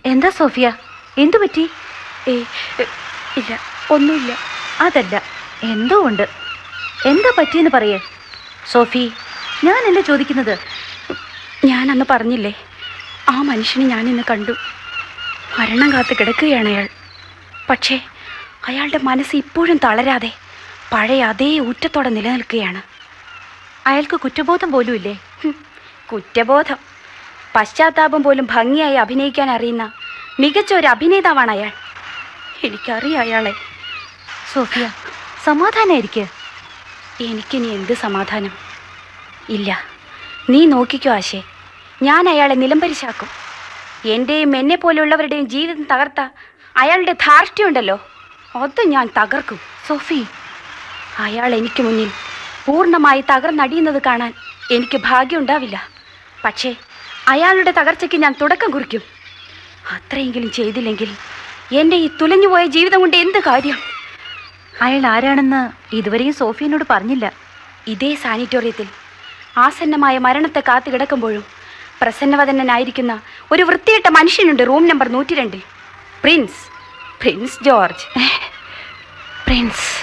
എന്താ സോഫിയ എന്തു പറ്റി ഏയ് എ, ഇല്ല ഒന്നുമില്ല അതല്ല എന്തോ ഉണ്ട് എന്താ പറ്റിയെന്ന് പറയേ സോഫി ഞാനല്ലേ ചോദിക്കുന്നത് ഞാൻ അന്ന് പറഞ്ഞില്ലേ ആ മനുഷ്യനെ ഞാൻ ഇന്ന് കണ്ടു മരണം കാത്ത് കിടക്കുകയാണ് അയാൾ പക്ഷേ അയാളുടെ മനസ്സ് ഇപ്പോഴും തളരാതെ പഴയ അതേ ഊറ്റത്തോടെ നിലനിൽക്കുകയാണ് അയാൾക്ക് കുറ്റബോധം പോലും ഇല്ലേ ഹും, കുറ്റബോധം പശ്ചാത്താപം പോലും ഭംഗിയായി അഭിനയിക്കാൻ അറിയുന്ന മികച്ച ഒരു അഭിനേതാവാണ് അയാൾ എനിക്കറിയാം അയാളെ സോഫിയ സമാധാനായിരിക്കെ എനിക്കിനി എന്ത് സമാധാനം ഇല്ല നീ നോക്കിക്കോ ആശേ ഞാൻ അയാളെ നിലംപരിശാക്കും എൻ്റെയും എന്നെ പോലെയുള്ളവരുടെയും ജീവിതം തകർത്ത അയാളുടെ ധാർഷ്ട്യമുണ്ടല്ലോ അത് ഞാൻ തകർക്കും സോഫി അയാൾ എനിക്ക് മുന്നിൽ പൂർണ്ണമായി തകർന്നടിയുന്നത് കാണാൻ എനിക്ക് ഭാഗ്യമുണ്ടാവില്ല പക്ഷേ അയാളുടെ തകർച്ചയ്ക്ക് ഞാൻ തുടക്കം കുറിക്കും അത്രയെങ്കിലും ചെയ്തില്ലെങ്കിൽ എൻ്റെ ഈ തുലഞ്ഞുപോയ ജീവിതം കൊണ്ട് എന്ത് കാര്യം അയാൾ ആരാണെന്ന് ഇതുവരെയും സോഫിയനോട് പറഞ്ഞില്ല ഇതേ സാനിറ്റോറിയത്തിൽ ആസന്നമായ മരണത്തെ കാത്തു കിടക്കുമ്പോഴും പ്രസന്നവദനായിരിക്കുന്ന ഒരു വൃത്തികെട്ട മനുഷ്യനുണ്ട് റൂം നമ്പർ നൂറ്റി രണ്ടിൽ പ്രിൻസ് പ്രിൻസ് ജോർജ് പ്രിൻസ്